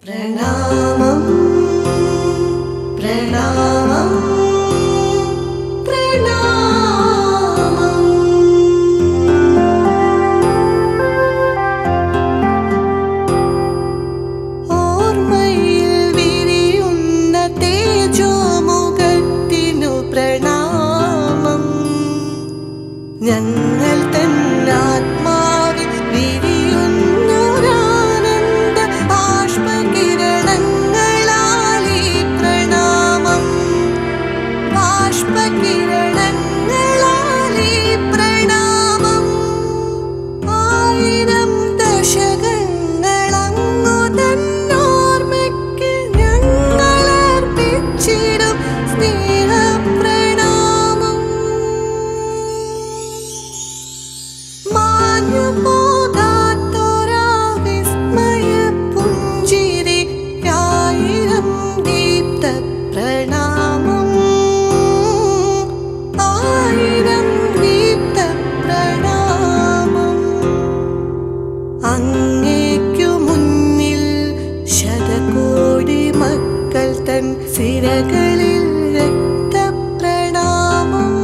പ്രണാമം പ്രണാമം പ്രണാമം ഓർമ്മയിൽ വിരിയുന്ന തേജോമുഖത്തിനു പ്രണാമം ഞങ്ങൾ തന്നാത്മാവിൽ വിരിയുന്നൊരാനന്ദ ബാഷ്പകിരണങ്ങളാലീ പ്രണാമം ബാഷ്പകിരണങ്ങളാലീ പ്രണാമം ആയിരം ദശകങ്ങളങ്ങു തന്നോർമ്മയ്ക്ക് ഞങ്ങളർപ്പിച്ചിടും സ്നേഹപ്രണാമം മാഞ്ഞുപോകാത്തൊരാ വിസ്മയപുഞ്ചിരിക്കായിരം ദീപ്തപ്രണാമം. ആയിരം ദീപ്തപ്രണാമം. അങ്ങേക്കു മുന്നിൽ ശതകോടി മക്കൾ തൻ സിരകളിൽ രക്തപ്രണാമം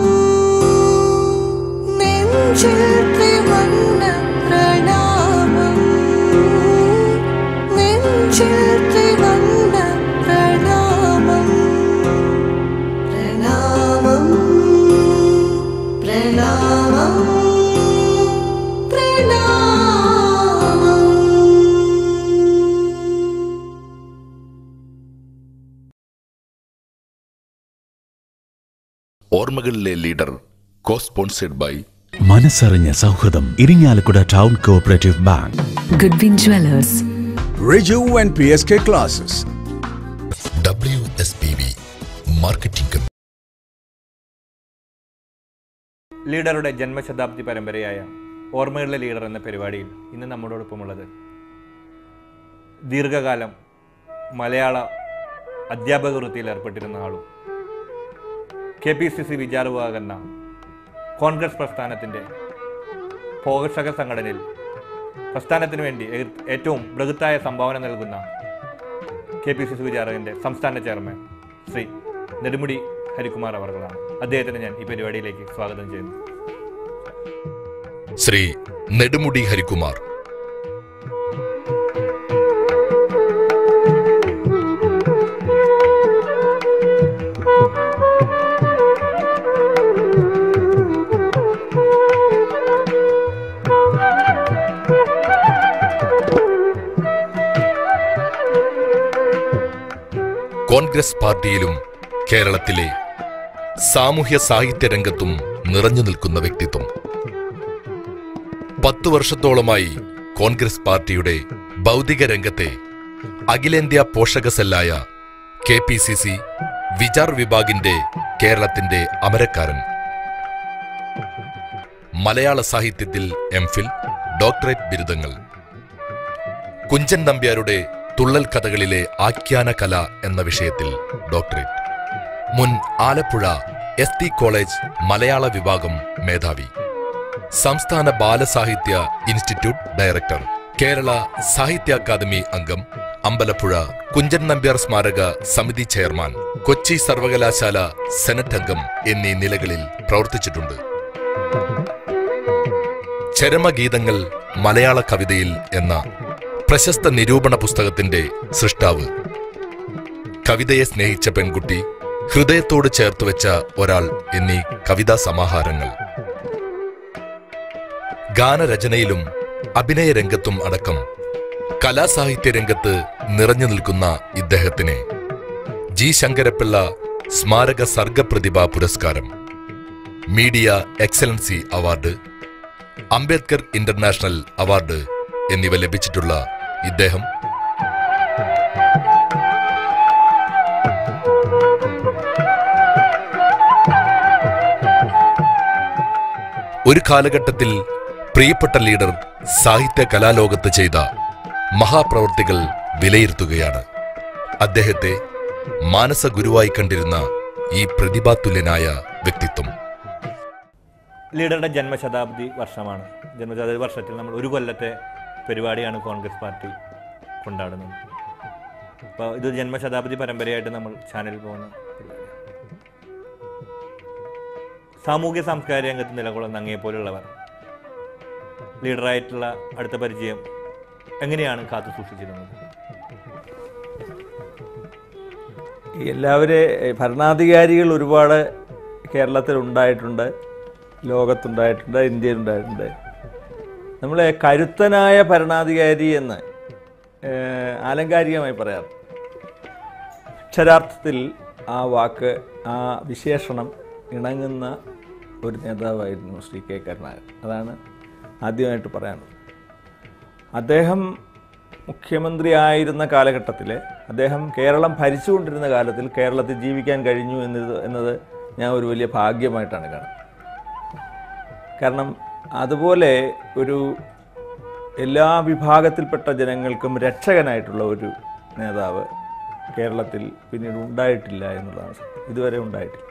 നെഞ്ചിൽ ത്രിവർണ്ണ പ്രണാമം നെഞ്ചിൽ ത്രിവർണ്ണ പ്രണാമം പ്രണാമം പ്രണാമം പ്രണാമം ഓർമ്മകളിലെ ലീഡർ കോ സ്പോൺസേഡ് ബൈ മനസ്സറിഞ്ഞ സൗഹൃദം Irinjalakuda town cooperative bank Goodwin Dwellers. Riju and PSK classes. W S P V marketing company ലീഡറുടെ ജന്മശതാബ്ദി പരമ്പരയായ ഓർമ്മകളിലെ ലീഡർ എന്ന പരിപാടിയിൽ ഇന്ന് നമ്മോടൊപ്പമുള്ളത് ദീർഘകാലം മലയാള അധ്യാപക വൃത്തിയിൽ ഏർപ്പെട്ടിരുന്ന ആളും കെ പി സി സി വിചാരവാകുന്ന കോൺഗ്രസ് പ്രസ്ഥാനത്തിൻ്റെ പോഷക സംഘടനയിൽ പ്രസ്ഥാനത്തിന് വേണ്ടി ഏ- ഏറ്റവും ബൃഹത്തായ സംഭാവന നൽകുന്ന കെ പി സി സി വിചാരകൻ്റെ സംസ്ഥാന ചെയർമാൻ ശ്രീ നെടുമുടി ഹരികുമാർ അവർകളാണ് അദ്ദേഹത്തിന് ഞാൻ ഈ പരിപാടിയിലേക്ക് സ്വാഗതം ചെയ്യുന്നു ശ്രീ നെടുമുടി ഹരികുമാർ കോൺഗ്രസ് പാർട്ടിയിലും കേരളത്തിലെ സാമൂഹ്യ സാഹിത്യ രംഗത്തും നിറഞ്ഞു നിൽക്കുന്ന വ്യക്തിത്വം പത്തു വർഷത്തോളമായി കോൺഗ്രസ് പാർട്ടിയുടെ ഭൗതിക രംഗത്തെ അഖിലേന്ത്യാ പോഷക സെല്ലായ K P C C Vichar വിഭാഗിന്റെ കേരളത്തിന്റെ അമരക്കാരൻ മലയാള സാഹിത്യത്തിൽ എം ഫിൽ ഡോക്ടറേറ്റ് ബിരുദങ്ങൾ കുഞ്ചൻ നമ്പ്യാരുടെ തുള്ളൽ കഥകളിലെ ആഖ്യാന കല എന്ന വിഷയത്തിൽ ഡോക്ടറേറ്റ് മുൻ ആലപ്പുഴ എസ് ടി കോളേജ് മലയാള വിഭാഗം മേധാവി സംസ്ഥാന ബാലസാഹിത്യ ഇൻസ്റ്റിറ്റ്യൂട്ട് ഡയറക്ടർ കേരള സാഹിത്യ അക്കാദമി അംഗം അമ്പലപ്പുഴ കുഞ്ചൻ നമ്പ്യാർ സ്മാരക സമിതി ചെയർമാൻ കൊച്ചി സർവകലാശാല സെനറ്റ് അംഗം എന്നീ നിലകളിൽ പ്രവർത്തിച്ചിട്ടുണ്ട് ചരമഗീതങ്ങൾ മലയാള കവിതയിൽ എന്ന പ്രശസ്ത നിരൂപണ പുസ്തകത്തിന്റെ സൃഷ്ടാവ് കവിതയെ സ്നേഹിച്ച പെൺകുട്ടി ഹൃദയത്തോട് ചേർത്ത് വെച്ച ഒരാൾ എന്നീ കവിതാ സമാഹാരങ്ങൾ ഗാനരചനയിലും അഭിനയ രംഗത്തും അടക്കം കലാസാഹിത്യ രംഗത്ത് നിറഞ്ഞു നിൽക്കുന്ന ഇദ്ദേഹത്തിന് ജി ശങ്കരപ്പിള്ള സ്മാരക സർഗപ്രതിഭ പുരസ്കാരം media excellency award Ambedkar international award എന്നിവ ലഭിച്ചിട്ടുള്ള ഇദ്ദേഹം ഒരു കാലഘട്ടത്തിൽ പ്രിയപ്പെട്ട ലീഡർ സാഹിത്യ കലാലോകത്ത് ചെയ്ത മഹാപ്രവർത്തികൾ വിലയിരുത്തുകയാണ് അദ്ദേഹത്തെ മാനസ ഗുരുവായി കണ്ടിരുന്ന ഈ പ്രതിഭാതുല്യനായ വ്യക്തിത്വം ലീഡറുടെ ജന്മശതാബ്ദി വർഷമാണ് ജന്മശതാബ്ദി വർഷത്തിൽ നമ്മൾ ഒരു കൊല്ലത്തെ പരിപാടിയാണ് കോൺഗ്രസ് പാർട്ടി കൊണ്ടാടുന്നത് അപ്പോൾ ഇത് ജന്മശതാബ്ദി പരമ്പരയായിട്ട് നമ്മൾ ചാനലിൽ പോകുന്ന പരിപാടിയാണ്. സാമൂഹ്യ സാംസ്കാരിക രംഗത്ത് നിലകൊള്ളുന്ന അങ്ങേപ്പോലുള്ളവർ ലീഡറായിട്ടുള്ള അടുത്ത പരിചയം എങ്ങനെയാണ് കാത്തു സൂക്ഷിച്ചിരുന്നത് എല്ലാവരെ ഭരണാധികാരികൾ ഒരുപാട് കേരളത്തിൽ ഉണ്ടായിട്ടുണ്ട് ലോകത്തുണ്ടായിട്ടുണ്ട് ഇന്ത്യയിലുണ്ടായിട്ടുണ്ട് നമ്മളെ കരുത്തനായ ഭരണാധികാരി എന്ന് ഏഹ്, ആലങ്കാരികമായി പറയാറ് അക്ഷരാർത്ഥത്തിൽ ആ വാക്ക് ആ വിശേഷണം ഇണങ്ങുന്ന ഒരു നേതാവായിരുന്നു ശ്രീ കെ കരുണാകരൻ അതാണ് ആദ്യമായിട്ട് പറയാനുള്ളത് അദ്ദേഹം മുഖ്യമന്ത്രിയായിരുന്ന കാലഘട്ടത്തിൽ അദ്ദേഹം കേരളം ഭരിച്ചുകൊണ്ടിരുന്ന കാലത്തിൽ കേരളത്തിൽ ജീവിക്കാൻ കഴിഞ്ഞു എന്നത് എന്നത് ഞാൻ ഒരു വലിയ ഭാഗ്യമായിട്ടാണ് കാണുന്നത് കാരണം അതുപോലെ ഒരു എല്ലാ വിഭാഗത്തിൽപ്പെട്ട ജനങ്ങൾക്കും രക്ഷകനായിട്ടുള്ള ഒരു നേതാവ് കേരളത്തിൽ പിന്നീട് ഉണ്ടായിട്ടില്ല എന്നുള്ളതാണ് സത്യം. ഇതുവരെ ഉണ്ടായിട്ടില്ല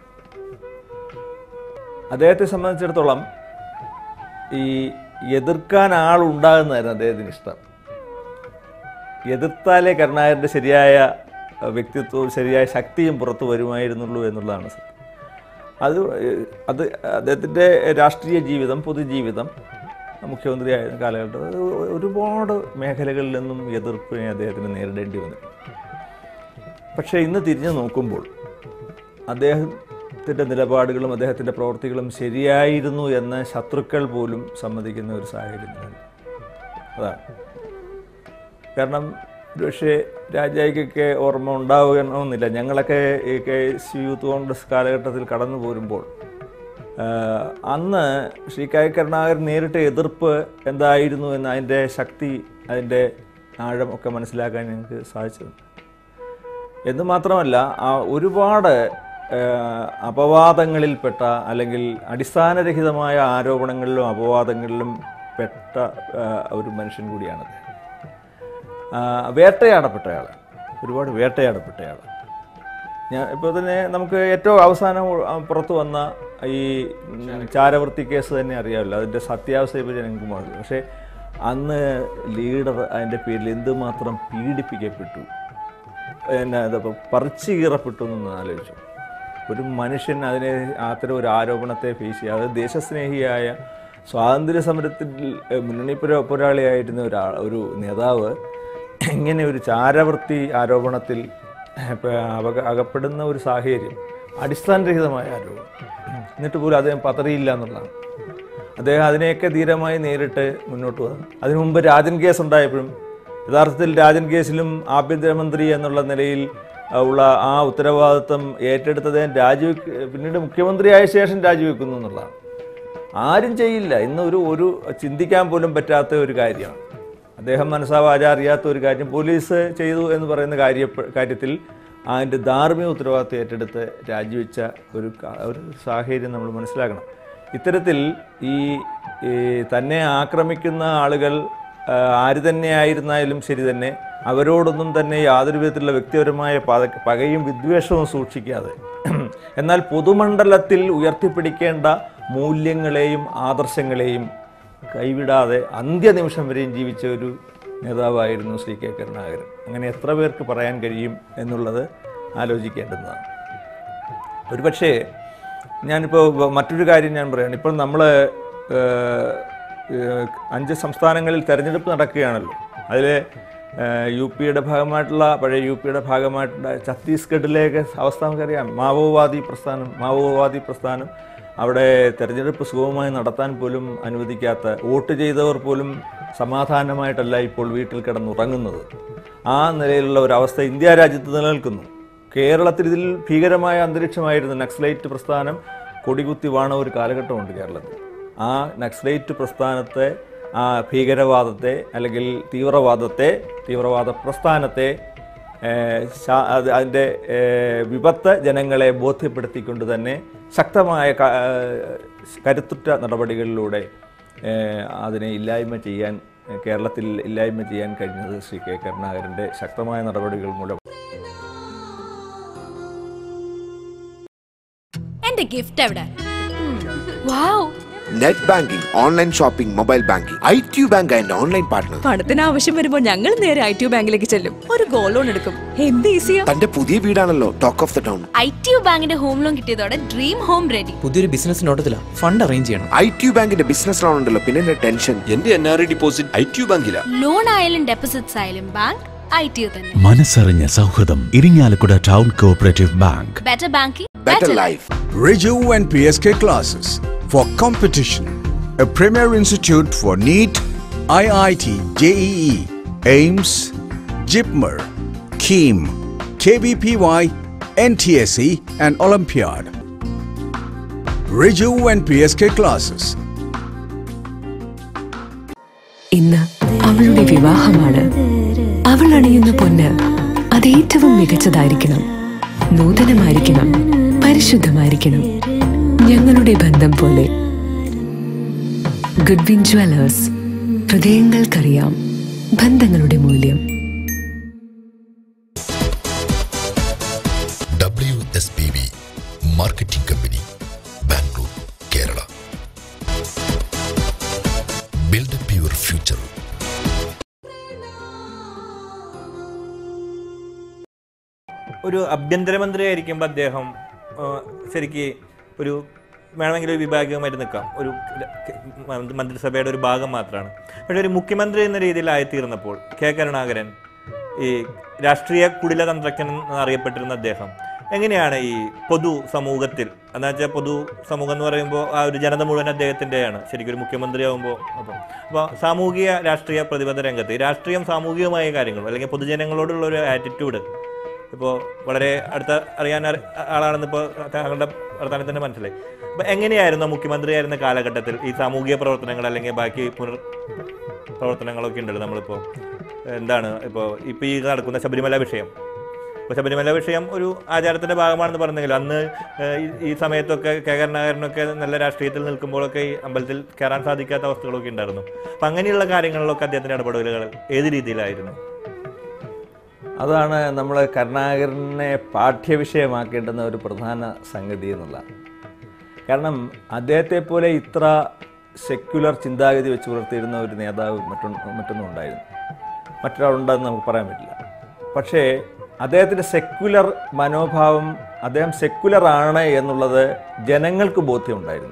അദ്ദേഹത്തെ സംബന്ധിച്ചിടത്തോളം ഈ എതിർക്കാൻ ആളുണ്ടാകുന്നതായിരുന്നു അദ്ദേഹത്തിന് ഇഷ്ടം എതിർത്താലേ കരുണാകരൻ്റെ ശരിയായ അഹ്, വ്യക്തിത്വവും ശരിയായ ശക്തിയും പുറത്തു വരുമായിരുന്നുള്ളൂ എന്നുള്ളതാണ് സത്യം അത് ഏഹ്, അത് അദ്ദേഹത്തിൻ്റെ രാഷ്ട്രീയ ജീവിതം പൊതുജീവിതം മുഖ്യമന്ത്രിയായിരുന്ന കാലഘട്ടം അത് ഒരുപാട് മേഖലകളിൽ നിന്നും എതിർപ്പിനെ അദ്ദേഹത്തിന് നേരിടേണ്ടി വന്നു പക്ഷേ ഇന്ന് തിരിഞ്ഞു നോക്കുമ്പോൾ അദ്ദേഹത്തിൻ്റെ നിലപാടുകളും അദ്ദേഹത്തിൻ്റെ പ്രവൃത്തികളും ശരിയായിരുന്നു എന്ന് ശത്രുക്കൾ പോലും സമ്മതിക്കുന്ന ഒരു സാഹചര്യം നിലവിൽ. അതാണ് കാരണം ഒരുപക്ഷെ രാജായിക്കൊക്കെ ഓർമ്മ ഉണ്ടാവുകണമെന്നില്ല ഞങ്ങളൊക്കെ ഈ കെ എസ് യൂത്ത് കോൺഗ്രസ് കാലഘട്ടത്തിൽ കടന്നു പോരുമ്പോൾ ആഹ്, അന്ന് ശ്രീ കെ കരുണാകരൻ നേരിട്ട എതിർപ്പ് എന്തായിരുന്നു എന്ന് അതിൻ്റെ ശക്തി അതിൻ്റെ ആഴം ഒക്കെ മനസ്സിലാക്കാൻ ഞങ്ങൾക്ക് സാധിച്ചിട്ടുണ്ട് എന്ന് മാത്രമല്ല ആ ഒരുപാട് ആഹ്, അപവാദങ്ങളിൽപ്പെട്ട അല്ലെങ്കിൽ അടിസ്ഥാനരഹിതമായ ആരോപണങ്ങളിലും അപവാദങ്ങളിലും പെട്ട ആഹ്, ഒരു മനുഷ്യൻ കൂടിയാണ് അദ്ദേഹം ആഹ്, വേട്ടയാടപ്പെട്ടയാളാണ് ഒരുപാട് വേട്ടയാടപ്പെട്ടയാളാണ് ഞാൻ ഇപ്പോൾ തന്നെ നമുക്ക് ഏറ്റവും അവസാനം ആ, പുറത്തു വന്ന ഈ ഉം, ചാരവൃത്തി കേസ് തന്നെ അറിയാമല്ലോ അതിൻ്റെ സത്യാവസ്ഥ ഇപ്പോൾ ജനങ്ങൾക്ക് മാറി പക്ഷേ അന്ന് ലീഡർ അതിൻ്റെ പേരിൽ എന്തുമാത്രം പീഡിപ്പിക്കപ്പെട്ടു എന്നാ ഇതിപ്പോൾ പറിച്ചു കീറപ്പെട്ടു എന്നൊന്ന് ആലോചിച്ചു ഒരു മനുഷ്യൻ അതിനെ അത്തരം ഒരു ആരോപണത്തെ ഫേസ് ചെയ്യുക അത് ദേശസ്നേഹിയായ സ്വാതന്ത്ര്യ സമരത്തിൽ ഏഹ്, മുന്നണി പുര- പോരാളിയായിരുന്ന ഒരാൾ ഒരു നേതാവ് ഇങ്ങനെ ഒരു ചാരവൃത്തി ആരോപണത്തിൽ ഇപ്പൊ അപക അകപ്പെടുന്ന ഒരു സാഹചര്യം അടിസ്ഥാനരഹിതമായ ആരോപണം എന്നിട്ട് പോലും അദ്ദേഹം പതറിയില്ല എന്നുള്ളതാണ് അദ്ദേഹം അതിനെയൊക്കെ ധീരമായി നേരിട്ട് മുന്നോട്ട് വന്നു അതിനു മുമ്പ് രാജൻ കേസ് ഉണ്ടായപ്പോഴും യഥാർത്ഥത്തിൽ രാജൻ കേസിലും ആഭ്യന്തരമന്ത്രി എന്നുള്ള നിലയിൽ ആ, ഉള്ള ആ ഉത്തരവാദിത്വം ഏറ്റെടുത്ത് അദ്ദേഹം രാജിവെക്ക് പിന്നീട് മുഖ്യമന്ത്രിയായ ശേഷം രാജിവെക്കുന്നു എന്നുള്ളതാണ് ആരും ചെയ്യില്ല ഇന്ന് ഒരു ഒരു ചിന്തിക്കാൻ പോലും പറ്റാത്ത ഒരു കാര്യമാണ് അദ്ദേഹം മനസ്സാവാച അറിയാത്ത ഒരു കാര്യം പോലീസ് ചെയ്തു എന്ന് പറയുന്ന കാര്യ കാര്യത്തിൽ അതിൻ്റെ ധാർമ്മിക ഉത്തരവാദിത്വം ഏറ്റെടുത്ത് രാജിവെച്ച ഒരു ക- ഒരു സാഹചര്യം നമ്മൾ മനസ്സിലാക്കണം ഇത്തരത്തിൽ ഈ ഈ തന്നെ ആക്രമിക്കുന്ന ആളുകൾ ആ, ആര് തന്നെയായിരുന്നാലും ശരി തന്നെ അവരോടൊന്നും തന്നെ യാതൊരു വിധത്തിലുള്ള വ്യക്തിപരമായ പക- പകയും വിദ്വേഷവും സൂക്ഷിക്കാതെ എന്നാൽ പൊതുമണ്ഡലത്തിൽ ഉയർത്തിപ്പിടിക്കേണ്ട മൂല്യങ്ങളെയും ആദർശങ്ങളെയും കൈവിടാതെ അന്ത്യനിമിഷം വരെയും ജീവിച്ച ഒരു നേതാവായിരുന്നു ശ്രീ കെ കരുണാകരൻ അങ്ങനെ എത്ര പേർക്ക് പറയാൻ കഴിയും എന്നുള്ളത് ആലോചിക്കേണ്ടുന്നതാണ് ഒരുപക്ഷേ ഞാനിപ്പോൾ മറ്റൊരു കാര്യം ഞാൻ പറയാണ് ഇപ്പോൾ നമ്മൾ അഞ്ച് സംസ്ഥാനങ്ങളിൽ തെരഞ്ഞെടുപ്പ് നടക്കുകയാണല്ലോ അതിൽ യു പിയുടെ ഭാഗമായിട്ടുള്ള പഴയ യു പിയുടെ ഭാഗമായിട്ടുള്ള ഛത്തീസ്ഗഡിലേക്ക് അവസ്ഥ നമുക്കറിയാം മാവോവാദി പ്രസ്ഥാനം മാവോവാദി പ്രസ്ഥാനം അവിടെ തെരഞ്ഞെടുപ്പ് സുഗമമായി നടത്താൻ പോലും അനുവദിക്കാത്ത വോട്ട് ചെയ്തവർ പോലും സമാധാനമായിട്ടല്ല ഇപ്പോൾ വീട്ടിൽ കിടന്നുറങ്ങുന്നത് ആ നിലയിലുള്ള ഒരു അവസ്ഥ ഇന്ത്യ രാജ്യത്ത് നിലനിൽക്കുന്നു കേരളത്തിൽ ഇതിൽ ഭീകരമായ അന്തരീക്ഷമായിരുന്നു നക്സലൈറ്റ് പ്രസ്ഥാനം കൊടികുത്തി വാണ ഒരു കാലഘട്ടമുണ്ട് കേരളത്തിൽ ആ നക്സലൈറ്റ് പ്രസ്ഥാനത്തെ ആ ഭീകരവാദത്തെ അല്ലെങ്കിൽ തീവ്രവാദത്തെ തീവ്രവാദ പ്രസ്ഥാനത്തെ ഏഹ്, ശാ- അത് അതിൻ്റെ ഏഹ്, വിപത്ത് ജനങ്ങളെ ബോധ്യപ്പെടുത്തിക്കൊണ്ട് തന്നെ ശക്തമായ ക- ഏഹ്, കരുത്തുറ്റ നടപടികളിലൂടെ ഏഹ്, അതിനെ ഇല്ലായ്മ ചെയ്യാൻ കേരളത്തിൽ ഇല്ലായ്മ ചെയ്യാൻ കഴിഞ്ഞത് ശ്രീ കെ കരുണാകരൻ്റെ ശക്തമായ നടപടികൾ മൂലം എന്റെ ഗിഫ്റ്റ് എവിടെ wow net banking online shopping mobile banking I T bank and online partner പണത്തിന് ആവശ്യം വരുമ്പോൾ ഞങ്ങൾ നേരെ ഐ ടി ബാങ്കിലേക്ക് ചെല്ലും ഒരു ഗോൾഡ് ലോൺ എടുക്കും എന്ത് ഈസിയാ തന്റെ പുതിയ വീടാണല്ലോ talk of the town I T U ബാങ്കിന്റെ ഹോം ലോൺ കിട്ടിയതോടെ ഡ്രീം ഹോം റെഡി പുതിയൊരു ബിസിനസ് നോട്ടത്തിലാ ഫണ്ട് അറേഞ്ച് ചെയ്യണം ഐ ടി ബാങ്കിന്റെ ബിസിനസ് ലോൺ ഉണ്ടല്ലോ പിന്നെ എന്റെ ടെൻഷൻ എന്റെ N R I deposit I T ബാങ്കിലാ ലോൺ ആയാലും ഡെപ്പോസിറ്റ്സ് ആയാലും ബാങ്ക് ഐ ടി യു തന്നെ മനസ്സറിഞ്ഞ സൗഹൃദം Irinjalakuda town cooperative bank better banking better life Riju and PSK classes for competition. A premier institute for NEET, IIT, JEE, AIMS, JIPMER, KEEM, KBPY, NTSE, and Olympiad. Riju and PSK classes. ഇന്ന് അവളുടെ വിവാഹമാണ് അവൾ അണിയുന്ന പൊന്ന് അത് ഏറ്റവും മികച്ചതായിരിക്കണം നൂതനമായിരിക്കണം പരിശുദ്ധമായിരിക്കണം ഞങ്ങളുടെ ബന്ധം പോലെ ഗുഡ്വിൻ ജ്വല്ലേഴ്സ് ഹൃദയങ്ങൾക്കറിയാം ബന്ധങ്ങളുടെ മൂല്യം W S P V marketing company Bangalore Kerala build up your future ഒരു ആഭ്യന്തരമന്ത്രി ആയിരിക്കുമ്പോൾ അദ്ദേഹം ആ, ശരിക്ക് ഒരു വേണമെങ്കിൽ ഒരു വിഭാഗമായിട്ട് നിൽക്കാം ഒരു മന്ത്രി- മന്ത്രിസഭയുടെ ഒരു ഭാഗം മാത്രമാണ് പക്ഷേ ഒരു മുഖ്യമന്ത്രി എന്ന രീതിയിലായിത്തീർന്നപ്പോൾ കെ കരുണാകരൻ ഈ രാഷ്ട്രീയ കുടില തന്ത്രജ്ഞൻ എന്നറിയപ്പെട്ടിരുന്ന അദ്ദേഹം എങ്ങനെയാണ് ഈ പൊതു സമൂഹത്തിൽ എന്ന് വെച്ചാൽ പൊതു സമൂഹം എന്ന് പറയുമ്പോൾ ആ ഒരു ജനത മുഴുവൻ അദ്ദേഹത്തിൻ്റെയാണ് ശരിക്കും ഒരു മുഖ്യമന്ത്രിയാവുമ്പോൾ അപ്പം അപ്പോൾ സാമൂഹിക രാഷ്ട്രീയ പ്രതിബദ്ധ രംഗത്ത് ഈ രാഷ്ട്രീയം സാമൂഹികമായ കാര്യങ്ങളും അല്ലെങ്കിൽ പൊതുജനങ്ങളോടുള്ള ഒരു ആറ്റിറ്റ്യൂഡ് ഇപ്പോൾ വളരെ അടുത്ത അറിയാൻ അറി- ആളാണെന്ന് ഇപ്പോൾ താങ്കളുടെ വർത്തമാനത്തിൽ തന്നെ മനസ്സിലായി അപ്പോൾ എങ്ങനെയായിരുന്നു മുഖ്യമന്ത്രിയായിരുന്ന കാലഘട്ടത്തിൽ ഈ സാമൂഹിക പ്രവർത്തനങ്ങൾ അല്ലെങ്കിൽ ബാക്കി പുനർ പ്രവർത്തനങ്ങളൊക്കെ ഉണ്ടല്ലോ നമ്മളിപ്പോൾ എന്താണ് ഇപ്പോൾ ഇപ്പോൾ ഈ നടക്കുന്ന ശബരിമല വിഷയം ഇപ്പോൾ ശബരിമല വിഷയം ഒരു ആചാരത്തിൻ്റെ ഭാഗമാണെന്ന് പറഞ്ഞെങ്കിലും അന്ന് ഏഹ്, ഈ- ഈ സമയത്തൊക്കെ കെ കരുണാകരനൊക്കെ നല്ല രാഷ്ട്രീയത്തിൽ നിൽക്കുമ്പോഴൊക്കെ ഈ അമ്പലത്തിൽ കയറാൻ സാധിക്കാത്ത അവസ്ഥകളൊക്കെ ഉണ്ടായിരുന്നു അപ്പം അങ്ങനെയുള്ള കാര്യങ്ങളിലൊക്കെ അദ്ദേഹത്തിൻ്റെ ഇടപെടലുകൾ ഏത് രീതിയിലായിരുന്നു അതാണ് നമ്മൾ കരുണാകരനെ പാഠ്യവിഷയമാക്കേണ്ടുന്ന ഒരു പ്രധാന സംഗതി എന്നുള്ളതാണ് കാരണം അദ്ദേഹത്തെ പോലെ ഇത്ര സെക്യുലർ ചിന്താഗതി വെച്ച് പുലർത്തിയിരുന്ന ഒരു നേതാവ് മറ്റൊന്നും മറ്റൊന്നും ഉണ്ടായിരുന്നു മറ്റൊരാളുണ്ടെന്ന് നമുക്ക് പറയാൻ പറ്റില്ല പക്ഷേ അദ്ദേഹത്തിൻ്റെ സെക്യുലർ മനോഭാവം അദ്ദേഹം സെക്യുലർ ആണ് എന്നുള്ളത് ജനങ്ങൾക്ക് ബോധ്യമുണ്ടായിരുന്നു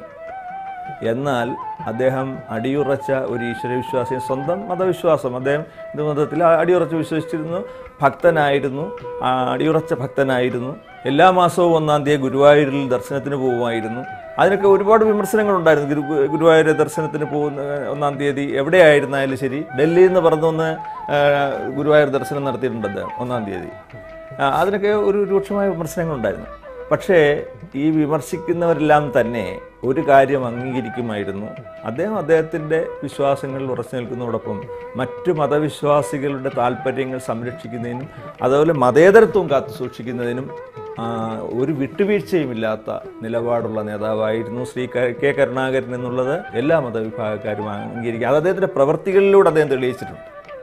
എന്നാൽ അദ്ദേഹം അടിയുറച്ച ഒരു ഈശ്വരവിശ്വാസി സ്വന്തം മതവിശ്വാസം അദ്ദേഹം ഹിന്ദു മതത്തിൽ അടിയുറച്ച് വിശ്വസിച്ചിരുന്നു ഭക്തനായിരുന്നു ആ, അടിയുറച്ച ഭക്തനായിരുന്നു എല്ലാ മാസവും ഒന്നാം തീയതി ഗുരുവായൂരിൽ ദർശനത്തിന് പോകുമായിരുന്നു അതിനൊക്കെ ഒരുപാട് വിമർശനങ്ങളുണ്ടായിരുന്നു ഗുരു ഗുരുവായൂർ ദർശനത്തിന് പോകുന്ന ഒന്നാം തീയതി എവിടെയായിരുന്നാലും ശരി ഡൽഹിയിൽ നിന്ന് പറഞ്ഞൊന്ന് ഗുരുവായൂർ ദർശനം നടത്തിയിട്ടുണ്ട് അദ്ദേഹം ഒന്നാം തീയതി ആ, അതിനൊക്കെ ഒരു രൂക്ഷമായ വിമർശനങ്ങളുണ്ടായിരുന്നു പക്ഷേ ഈ വിമർശിക്കുന്നവരെല്ലാം തന്നെ ഒരു കാര്യം അംഗീകരിക്കുമായിരുന്നു അദ്ദേഹം അദ്ദേഹത്തിൻ്റെ വിശ്വാസങ്ങളിൽ ഉറച്ചു നിൽക്കുന്നതോടൊപ്പം മറ്റു മതവിശ്വാസികളുടെ താല്പര്യങ്ങൾ സംരക്ഷിക്കുന്നതിനും അതുപോലെ മതേതരത്വം കാത്തു സൂക്ഷിക്കുന്നതിനും ആ, ഒരു വിട്ടുവീഴ്ചയുമില്ലാത്ത നിലപാടുള്ള നേതാവായിരുന്നു ശ്രീ ക- കെ കരുണാകരൻ എന്നുള്ളത് എല്ലാ മതവിഭാഗക്കാരും അംഗീകരിക്കുക അത് അദ്ദേഹത്തിൻ്റെ പ്രവർത്തികളിലൂടെ അദ്ദേഹം തെളിയിച്ചിട്ടുണ്ട്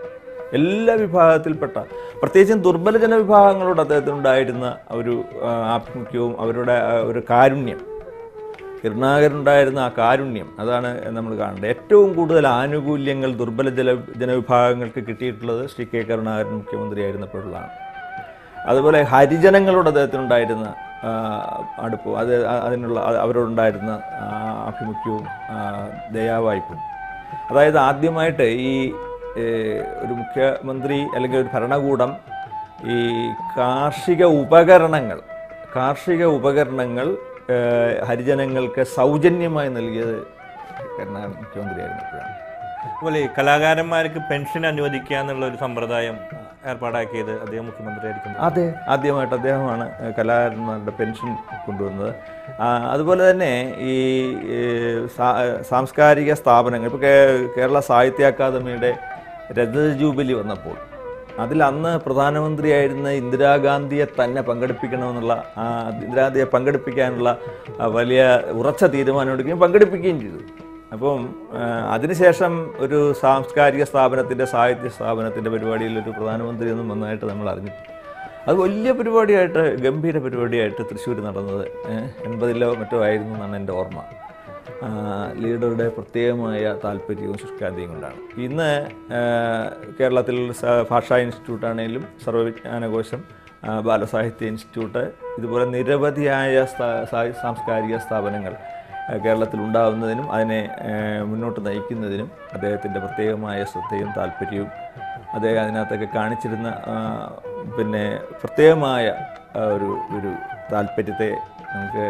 എല്ലാ വിഭാഗത്തിൽപ്പെട്ട പ്രത്യേകിച്ചും ദുർബല ജനവിഭാഗങ്ങളോട് അദ്ദേഹത്തിനുണ്ടായിരുന്ന ഒരു ആ, ആഭിമുഖ്യവും അവരുടെ ആ, ഒരു കാരുണ്യം കരുണാകരനുണ്ടായിരുന്ന ആ കാരുണ്യം അതാണ് നമ്മൾ കാണേണ്ടത് ഏറ്റവും കൂടുതൽ ആനുകൂല്യങ്ങൾ ദുർബല ജല ജനവിഭാഗങ്ങൾക്ക് കിട്ടിയിട്ടുള്ളത് ശ്രീ കെ കരുണാകരൻ മുഖ്യമന്ത്രിയായിരുന്നപ്പോഴുള്ളതാണ് അതുപോലെ ഹരിജനങ്ങളോട് അദ്ദേഹത്തിനുണ്ടായിരുന്ന ആ, അടുപ്പവും അത് അ- അതിനുള്ള അ- അവരോടുണ്ടായിരുന്ന ആ, ആഭിമുഖ്യവും ആ, ദയാവായ്പും അതായത് ആദ്യമായിട്ട് ഈ ഏ, ഒരു മുഖ്യമന്ത്രി അല്ലെങ്കിൽ ഒരു ഭരണകൂടം ഈ കാർഷിക ഉപകരണങ്ങൾ കാർഷിക ഉപകരണങ്ങൾ ഏ, ഹരിജനങ്ങൾക്ക് സൗജന്യമായി നൽകിയത് കരുണാകരൻ മുഖ്യമന്ത്രിയായിരുന്നപ്പോഴാണ് അതുപോലെ ഈ കലാകാരന്മാർക്ക് പെൻഷൻ അനുവദിക്കുക എന്നുള്ള ഒരു സമ്പ്രദായം ഏർപ്പാടാക്കിയത് അദ്ദേഹം മുഖ്യമന്ത്രിയായിരിക്കും അതെ ആദ്യമായിട്ട് അദ്ദേഹമാണ് കലാകാരന്മാരുടെ പെൻഷൻ കൊണ്ടുവന്നത് ആ, അതുപോലെ തന്നെ ഈ ഈ സാ- സാംസ്കാരിക സ്ഥാപനങ്ങൾ ഇപ്പോൾ കേരള സാഹിത്യ അക്കാദമിയുടെ രജത ജൂബിലി വന്നപ്പോൾ അതിൽ അന്ന് പ്രധാനമന്ത്രിയായിരുന്ന ഇന്ദിരാഗാന്ധിയെ തന്നെ പങ്കെടുപ്പിക്കണമെന്നുള്ള ആ, ഇന്ദിരാഗാന്ധിയെ പങ്കെടുപ്പിക്കാനുള്ള ആ, വലിയ ഉറച്ച തീരുമാനമെടുക്കുകയും പങ്കെടുപ്പിക്കുകയും ചെയ്തു അപ്പം ആ, അതിനുശേഷം ഒരു സാംസ്കാരിക സ്ഥാപനത്തിൻ്റെ സാഹിത്യ സ്ഥാപനത്തിൻ്റെ പരിപാടിയിൽ ഒരു പ്രധാനമന്ത്രി ഒന്നും വന്നതായിട്ട് നമ്മൾ അറിഞ്ഞു അത് വലിയ പരിപാടിയായിട്ട് ഗംഭീര പരിപാടിയായിട്ട് തൃശ്ശൂർ നടന്നത് ഏഹ്, എൺപതിലോ മറ്റോ ആയിരുന്നു എന്നാണ് എൻ്റെ ഓർമ്മ ആ, ലീഡറുടെ പ്രത്യേകമായ താല്പര്യവും ശുഷ്കാന്തിയും കൊണ്ടാണ് ഇന്ന് ആ, കേരളത്തിൽ സ- ഭാഷാ ഇൻസ്റ്റിറ്റ്യൂട്ടാണെങ്കിലും സർവ്വവിജ്ഞാനകോശം ആ, ബാലസാഹിത്യ ഇൻസ്റ്റിറ്റ്യൂട്ട് ഇതുപോലെ നിരവധിയായ സ്ഥാ- സാ- സാംസ്കാരിക സ്ഥാപനങ്ങൾ ആ, കേരളത്തിൽ ഉണ്ടാകുന്നതിനും അതിനെ ആ, മുന്നോട്ട് നയിക്കുന്നതിനും അദ്ദേഹത്തിൻ്റെ പ്രത്യേകമായ ശ്രദ്ധയും താല്പര്യവും അദ്ദേഹം അതിനകത്തൊക്കെ കാണിച്ചിരുന്ന ആ, പിന്നെ പ്രത്യേകമായ ആ, ഒരു ഒരു താല്പര്യത്തെ നമുക്ക്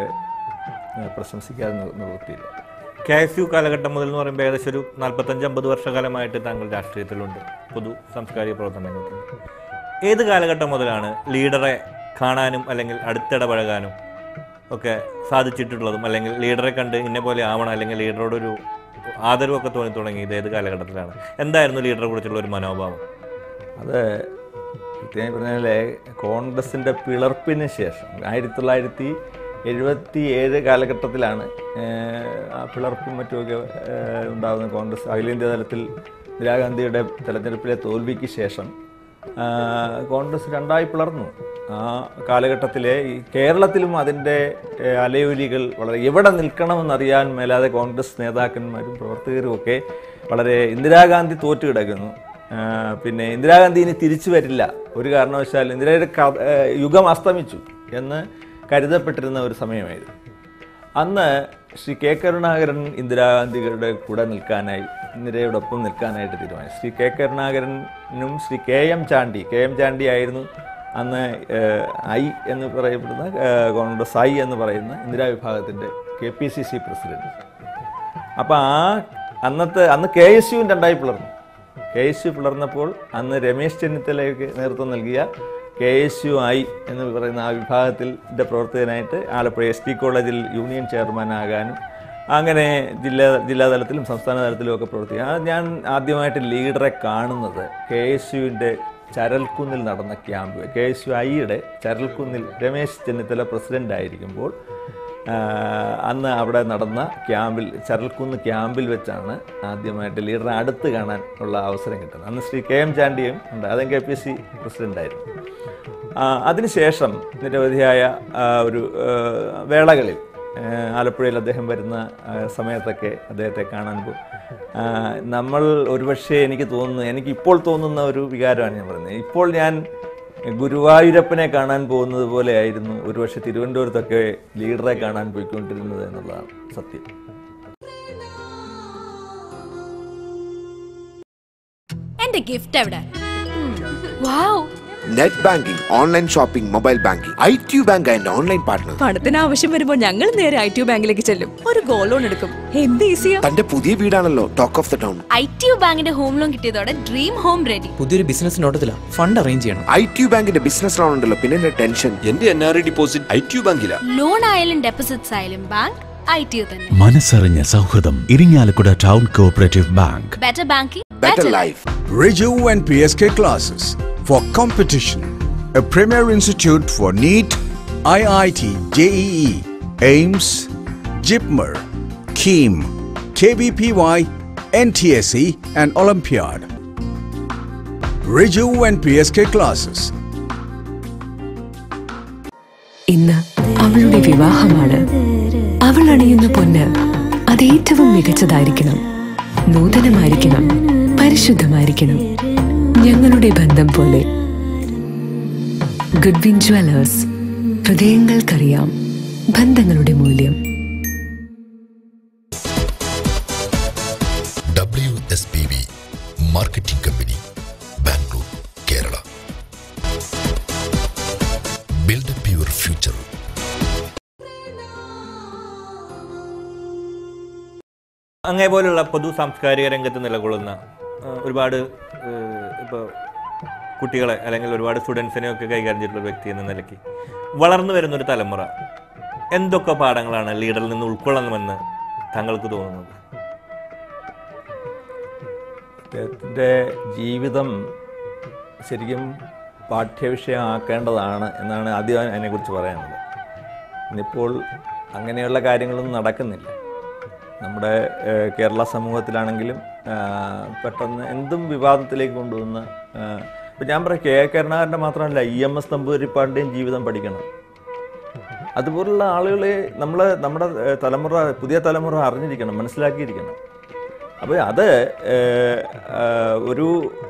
ആ, പ്രശംസിക്കാതെ നിർ- നിവൃത്തിയില്ല കെ എസ് യു കാലഘട്ടം മുതൽ എന്ന് പറയുമ്പോൾ ഏകദേശം ഒരു നാൽപ്പത്തഞ്ച് അമ്പത് വർഷകാലമായിട്ട് താങ്കൾ രാഷ്ട്രീയത്തിലുണ്ട് പൊതു സാംസ്കാരിക പ്രവർത്തന രംഗത്ത് ഏത് കാലഘട്ടം മുതലാണ് ലീഡറെ കാണാനും അല്ലെങ്കിൽ അടുത്തിടപഴകാനും ഒക്കെ സാധിച്ചിട്ടുള്ളതും അല്ലെങ്കിൽ ലീഡറെ കണ്ട് ഇന്നെ പോലെ ആവണം അല്ലെങ്കിൽ ലീഡറോടൊരു ആദരവൊക്കെ തോന്നി തുടങ്ങിയത് ഏത് കാലഘട്ടത്തിലാണ് എന്തായിരുന്നു ലീഡറെ കുറിച്ചുള്ള ഒരു മനോഭാവം അത് കൃത്യമായി പറഞ്ഞാൽ കോൺഗ്രസിൻ്റെ പിളർപ്പിന് ശേഷം ആയിരത്തി തൊള്ളായിരത്തി എഴുപത്തി ഏഴ് കാലഘട്ടത്തിലാണ് ഏഹ്, ആ പിളർപ്പും മറ്റുമൊക്കെ ഏഹ്, ഉണ്ടാകുന്ന കോൺഗ്രസ് അഖിലേന്ത്യാ തലത്തിൽ ഇന്ദിരാഗാന്ധിയുടെ തെരഞ്ഞെടുപ്പിലെ തോൽവിക്ക് ശേഷം ആ, കോൺഗ്രസ് രണ്ടായി പിളർന്നു ആ കാലഘട്ടത്തിലെ ഈ കേരളത്തിലും അതിൻ്റെ ഏഹ്, അലയൊലികൾ വളരെ എവിടെ നിൽക്കണമെന്നറിയാൻ മേലാതെ കോൺഗ്രസ് നേതാക്കന്മാരും പ്രവർത്തകരും ഒക്കെ വളരെ ഇന്ദിരാഗാന്ധി തോറ്റു കിടക്കുന്നു ആ, പിന്നെ ഇന്ദിരാഗാന്ധി ഇനി തിരിച്ചു വരില്ല ഒരു കാരണവശാൽ ഇന്ദിരയുടെ ക- ഏഹ്, യുഗം അസ്തമിച്ചു എന്ന് കരുതപ്പെട്ടിരുന്ന ഒരു സമയമായിരുന്നു അന്ന് ശ്രീ കെ കരുണാകരൻ ഇന്ദിരാഗാന്ധിയുടെ കൂടെ നിൽക്കാനായി ഇന്ദിരയോടൊപ്പം നിൽക്കാനായിട്ട് തീരുമാനിച്ചു ശ്രീ കെ കരുണാകരനും Shri K M Chandy K M Chandy ആയിരുന്നു അന്ന് ഏഹ്, ഐ എന്ന് പറയപ്പെടുന്ന ഏഹ്, കോൺഗ്രസ് ഐ എന്ന് പറയുന്ന ഇന്ദിരാ വിഭാഗത്തിൻ്റെ K P C C president അപ്പോൾ ആ അന്നത്തെ അന്ന് കെ എസ് യുവും രണ്ടായി പിളർന്നു കെ എസ് യു പിളർന്നപ്പോൾ അന്ന് രമേശ് ചെന്നിത്തലയ്ക്ക് നേതൃത്വം നൽകിയ കെ എസ് യു ഐ എന്ന് പറയുന്ന ആ വിഭാഗത്തിൻ്റെ പ്രവർത്തകനായിട്ട് ആലപ്പുഴ എസ് ടി കോളേജിൽ യൂണിയൻ ചെയർമാനാകാനും അങ്ങനെ ജില്ലാ ജില്ലാതലത്തിലും സംസ്ഥാന തലത്തിലും ഒക്കെ പ്രവർത്തിക്കുക ആ ഞാൻ ആദ്യമായിട്ട് ലീഡറെ കാണുന്നത് കെ എസ് യുവിൻ്റെ ചരൽക്കുന്നിൽ നടന്ന ക്യാമ്പ് കെ എസ് യു ഐയുടെ ചരൽക്കുന്നിൽ രമേശ് ചെന്നിത്തല പ്രസിഡൻ്റ് ആയിരിക്കുമ്പോൾ ആ, അന്ന് അവിടെ നടന്ന ക്യാമ്പിൽ ചരൽക്കുന്ന് ക്യാമ്പിൽ വെച്ചാണ് ആദ്യമായിട്ട് ലീഡറെ അടുത്ത് കാണാൻ ഉള്ള അവസരം കിട്ടുന്നത് അന്ന് ശ്രീ കെ എം ചാണ്ടിയും ഉണ്ട് അതും കെ പി സി പ്രസിഡൻ്റായിരുന്നു ആ, അതിനുശേഷം നിരവധിയായ ആ, ഒരു ആ, വേളകളിൽ ആ, ആലപ്പുഴയിൽ അദ്ദേഹം വരുന്ന ആ, സമയത്തൊക്കെ അദ്ദേഹത്തെ കാണാൻ പോകും ആ, നമ്മൾ ഒരുപക്ഷെ എനിക്ക് തോന്നുന്നു എനിക്ക് ഇപ്പോൾ തോന്നുന്ന ഒരു വികാരമാണ് ഞാൻ പറയുന്നത് ഇപ്പോൾ ഞാൻ ഗുരുവായൂരപ്പനെ കാണാൻ പോകുന്നത് പോലെയായിരുന്നു ഒരുപക്ഷെ തിരുവനന്തപുരത്തൊക്കെ ലീഡറെ കാണാൻ പോയിക്കൊണ്ടിരുന്നത് എന്നുള്ളതാണ് സത്യം എന്റെ ഗിഫ്റ്റ് എവിടെ wow net banking online shopping mobile banking I T bank and online partner പണത്തിന് ആവശ്യം വരുമ്പോൾ ഞങ്ങൾ നേരെ ഐ ടി ബാങ്കിലേക്ക് ചെല്ലും ഒരു ഗോൾഡ് ലോൺ എടുക്കും എന്ത് ഈസിയാ തന്റെ പുതിയ വീടാണല്ലോ talk of the town I T U ബാങ്കിന്റെ ഹോം ലോൺ കിട്ടിയതോടെ ഡ്രീം ഹോം റെഡി പുതിയൊരു ബിസിനസ് നോട്ടത്തിലാ ഫണ്ട് അറേഞ്ച് ചെയ്യണം ഐ ടി ബാങ്കിന്റെ ബിസിനസ് ലോൺ ഉണ്ടല്ലോ പിന്നെ എന്റെ ടെൻഷൻ എന്റെ N R I deposit I T ബാങ്കിലാ ലോൺ ആയാലും ഡെപ്പോസിറ്റ്സ് ആയാലും ബാങ്ക് ഐ ടി യു തന്നെ മനസ്സറിഞ്ഞ സൗഹൃദം Irinjalakuda town cooperative bank better banking Better life. Riju and PSK classes for competition. A premier institute for NEET, IIT, JEE, AIMS, JIPMER, KEEM, KBPY, NTSE, and Olympiad. Riju and PSK classes. ഇന്ന് അവളുടെ വിവാഹമാണ് അവൾ അണിയുന്ന പൊന്ന് അത് ഏറ്റവും മികച്ചതായിരിക്കണം നൂതനമായിരിക്കണം പരിശുദ്ധമായിരിക്കണം ഞങ്ങളുടെ ബന്ധം പോലെ ഗുഡ്വിൻ ജ്വല്ലേഴ്സ് ഹൃദയങ്ങൾക്കറിയാം ബന്ധങ്ങളുടെ മൂല്യം W S P V marketing company Bangalore Kerala build up your future അങ്ങേ പോലുള്ള പൊതു സാംസ്കാരിക രംഗത്ത് നിലകൊള്ളുന്ന ആ, ഒരുപാട് ഇപ്പോൾ കുട്ടികളെ അല്ലെങ്കിൽ ഒരുപാട് സ്റ്റുഡൻസിനെ ഒക്കെ കൈകാര്യം ചെയ്തിട്ടുള്ള ഒരു വ്യക്തി എന്ന നിലയ്ക്ക് വളർന്നു വരുന്ന ഒരു തലമുറ എന്തൊക്കെ പാഠങ്ങളാണ് ലീഡറിൽ നിന്ന് ഉൾക്കൊള്ളണമെന്ന് താങ്കൾക്ക് തോന്നുന്നത് അദ്ദേഹത്തിൻ്റെ ജീവിതം ശരിക്കും പാഠ്യവിഷയമാക്കേണ്ടതാണ് എന്നാണ് ആദ്യം അതിനെക്കുറിച്ച് പറയാനുള്ളത് ഇന്നിപ്പോൾ അങ്ങനെയുള്ള കാര്യങ്ങളൊന്നും നടക്കുന്നില്ല നമ്മുടെ ഏഹ്, കേരള സമൂഹത്തിലാണെങ്കിലും ആഹ്, പെട്ടെന്ന് എന്തും വിവാദത്തിലേക്ക് കൊണ്ടുവന്ന് ഇപ്പം ഞാൻ പറയാം കെ കരുണാകരൻ്റെ മാത്രമല്ല ഇ എം എസ് നമ്പൂതിരിപ്പാടിൻ്റെയും ജീവിതം പഠിക്കണം അതുപോലുള്ള ആളുകളെ നമ്മൾ നമ്മുടെ ഏഹ്, തലമുറ പുതിയ തലമുറ അറിഞ്ഞിരിക്കണം മനസ്സിലാക്കിയിരിക്കണം അപ്പോൾ അത് ഏഹ്, ആഹ്, ഒരു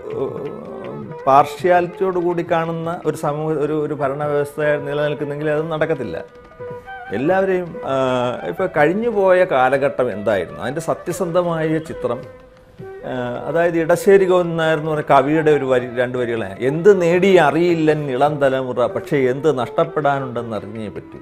പാർഷ്യാലിറ്റിയോട് കൂടി കാണുന്ന ഒരു സമൂഹ ഒരു ഒരു ഭരണവ്യവസ്ഥ നിലനിൽക്കുന്നെങ്കിൽ അത് നടക്കത്തില്ല എല്ലാവരെയും ഇപ്പോൾ കഴിഞ്ഞു പോയ കാലഘട്ടം എന്തായിരുന്നു അതിൻ്റെ സത്യസന്ധമായ ചിത്രം ആഹ്, അതായത് ഇടശ്ശേരി ഗോവിന്ദൻ നായർ എന്ന് പറഞ്ഞ കവിയുടെ ഒരു വരി രണ്ട് വരികളാണ് എന്ത് നേടി അറിയില്ലൻ ഇളം തലമുറ പക്ഷേ എന്ത് നഷ്ടപ്പെടാനുണ്ടെന്ന് അറിഞ്ഞേ പറ്റൂ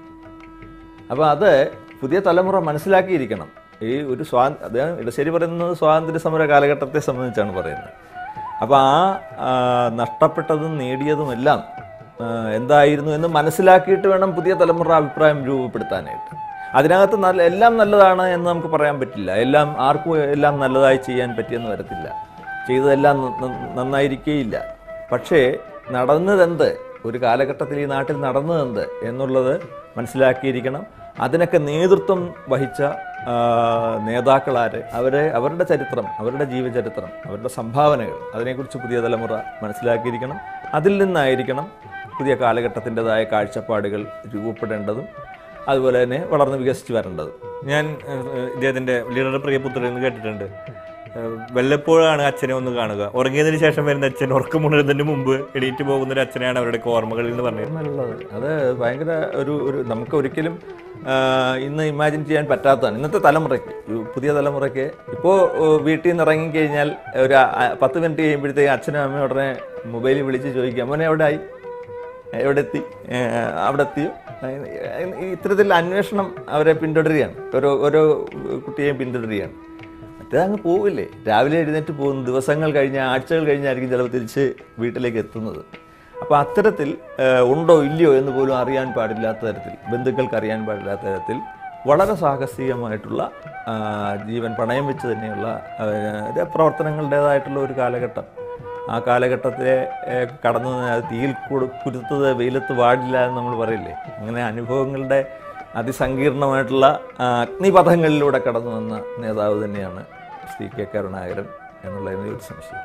അപ്പോൾ അത് പുതിയ തലമുറ മനസ്സിലാക്കിയിരിക്കണം ഈ ഒരു സ്വാ അദ്ദേഹം ഇടശ്ശേരി പറയുന്നത് സ്വാതന്ത്ര്യ സമര കാലഘട്ടത്തെ സംബന്ധിച്ചാണ് പറയുന്നത് അപ്പോൾ ആ ആ, നഷ്ടപ്പെട്ടതും നേടിയതുമെല്ലാം ആ, എന്തായിരുന്നു എന്ന് മനസ്സിലാക്കിയിട്ട് വേണം പുതിയ തലമുറ അഭിപ്രായം രൂപപ്പെടുത്താനായിട്ട് അതിനകത്ത് നല്ല എല്ലാം നല്ലതാണ് എന്ന് നമുക്ക് പറയാൻ പറ്റില്ല എല്ലാം ആർക്കും എല്ലാം നല്ലതായി ചെയ്യാൻ പറ്റിയെന്ന് വരത്തില്ല ചെയ്തതെല്ലാം ന- ന- നന്നായിരിക്കേയില്ല പക്ഷേ നടന്നതെന്ത് ഒരു കാലഘട്ടത്തിൽ ഈ നാട്ടിൽ നടന്നതെന്ത് എന്നുള്ളത് മനസ്സിലാക്കിയിരിക്കണം അതിനൊക്കെ നേതൃത്വം വഹിച്ച ആ, നേതാക്കളാര് അവരെ അവരുടെ ചരിത്രം അവരുടെ ജീവചരിത്രം അവരുടെ സംഭാവനകൾ അതിനെക്കുറിച്ച് പുതിയ തലമുറ മനസ്സിലാക്കിയിരിക്കണം അതിൽ നിന്നായിരിക്കണം പുതിയ കാലഘട്ടത്തിൻ്റെതായ കാഴ്ചപ്പാടുകൾ രൂപപ്പെടേണ്ടതും അതുപോലെ തന്നെ വളർന്ന് വികസിച്ച് വരേണ്ടതും ഞാൻ ഏഹ്, ഇദ്ദേഹത്തിന്റെ ലീഡറുടെ പ്രിയപുത്രൻ എന്ന് കേട്ടിട്ടുണ്ട് ഏഹ്, വല്ലപ്പോഴാണ് അച്ഛനെ ഒന്ന് കാണുക ഉറങ്ങിയതിന് ശേഷം വരുന്ന അച്ഛൻ ഉറക്കമുണരുന്നതിന് മുമ്പ് എണീറ്റ് പോകുന്ന ഒരു അച്ഛനെയാണ് അവരുടെ ഓർമ്മകളിൽ എന്ന് പറഞ്ഞത് നല്ലത് അത് ഭയങ്കര ഒരു ഒരു നമുക്ക് ഒരിക്കലും ആ, ഇന്ന് ഇമാജിൻ ചെയ്യാൻ പറ്റാത്തതാണ് ഇന്നത്തെ തലമുറയ്ക്ക് ഈ പുതിയ തലമുറയ്ക്ക് ഇപ്പോൾ വീട്ടിൽ നിന്ന് ഇറങ്ങിക്കഴിഞ്ഞാൽ ഒരു ആ- പത്ത് മിനിറ്റ് കഴിയുമ്പോഴത്തേക്ക് അച്ഛനും അമ്മയും ഉടനെ മൊബൈലിൽ വിളിച്ച് ചോദിക്കുക മോനെ എവിടെ ആയി എവിടെ എത്തി ഏ, അവിടെ എത്തിയോ അങ്ങനെ ഈ ഇത്തരത്തിൽ അന്വേഷണം അവരെ പിന്തുടരുകയാണ് ഓരോ ഓരോ കുട്ടിയെയും പിന്തുടരുകയാണ് മറ്റേ അങ്ങ് പോവില്ലേ രാവിലെ എഴുന്നേറ്റ് പോകുന്നു ദിവസങ്ങൾ കഴിഞ്ഞ് ആഴ്ചകൾ കഴിഞ്ഞായിരിക്കും ചിലപ്പോൾ തിരിച്ച് വീട്ടിലേക്ക് എത്തുന്നത് അപ്പോൾ അത്തരത്തിൽ ഏഹ്, ഉണ്ടോ ഇല്ലയോ എന്ന് പോലും അറിയാൻ പാടില്ലാത്ത തരത്തിൽ ബന്ധുക്കൾക്ക് അറിയാൻ പാടില്ലാത്ത തരത്തിൽ വളരെ സാഹസികമായിട്ടുള്ള ആ, ജീവൻ പണയം വെച്ച് തന്നെയുള്ള ആ, ഒരു പ്രവർത്തനങ്ങളുടേതായിട്ടുള്ള ഒരു കാലഘട്ടം ആ കാലഘട്ടത്തിലെ ഏഹ്, കടന്നു വന്ന അത് തീയിൽ കൊടു- കുരുത്തത് വെയിലത്ത് വാടില്ല എന്ന് നമ്മൾ പറയില്ലേ അങ്ങനെ അനുഭവങ്ങളുടെ അതിസങ്കീർണമായിട്ടുള്ള ആ, അഗ്നിപഥങ്ങളിലൂടെ കടന്നു വന്ന നേതാവ് തന്നെയാണ് ശ്രീ കെ കരുണാകരൻ എന്നുള്ളതിന് ഒരു സംശയം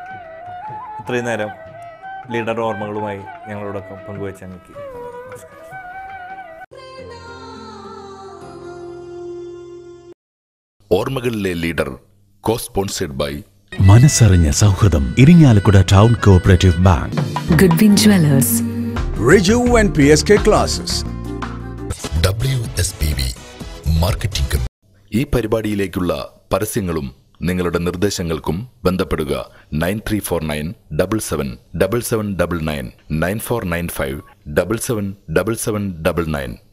ഇത്രയും നേരം ലീഡർ ഓർമ്മകളുമായി ഞങ്ങളോടൊപ്പം പങ്കുവച്ച അങ്ങക്ക് ഓർമ്മകളിലെ ലീഡർ കോ സ്പോൺസേഡ് ബൈ മനസ്സറിഞ്ഞ സൗഹൃദം Irinjalakuda town cooperative bank Goodwin jewellers Riju and PSK classes. W S P V marketing company ഈ പരിപാടിയിലേക്കുള്ള പരസ്യങ്ങളും നിങ്ങളുടെ നിർദ്ദേശങ്ങൾക്കും ബന്ധപ്പെടുക nine three four nine double seven double seven double nine nine four nine five double seven double seven double nine